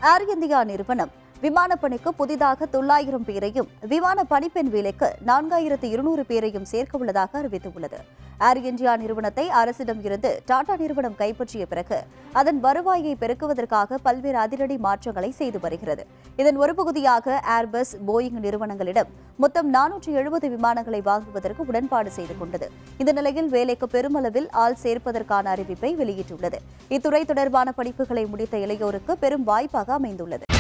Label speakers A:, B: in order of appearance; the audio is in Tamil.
A: ஏர் இந்தியா நிறுவனம் விமானப்பணிக்கு புதிதாக தொள்ளாயிரம் பேரையும் விமான பணிப்பெண் வேலைக்கு நான்காயிரத்து இருநூறு பேரையும் சேர்க்க உள்ளதாக அறிவித்துள்ளது ஏர் இந்தியா நிறுவனத்தை அரசிடம் இருந்து டாடா நிறுவனம் கைப்பற்றிய பிறகு அதன் வருவாயை பெருக்குவதற்காக பல்வேறு அதிரடி மாற்றங்களை செய்து வருகிறது இதன் ஒரு பகுதியாக ஏர்பஸ் போயிங் நிறுவனங்களிடம் மொத்தம் நானூற்று எழுபது விமானங்களை வாங்குவதற்கு உடன்பாடு செய்து கொண்டது இந்த நிலையில் வேலைக்கு பெருமளவில் ஆள் சேர்ப்பதற்கான அறிவிப்பை வெளியிட்டுள்ளது இத்துறை தொடர்பான படிப்புகளை முடித்த இளையோருக்கு பெரும் வாய்ப்பாக அமைந்துள்ளது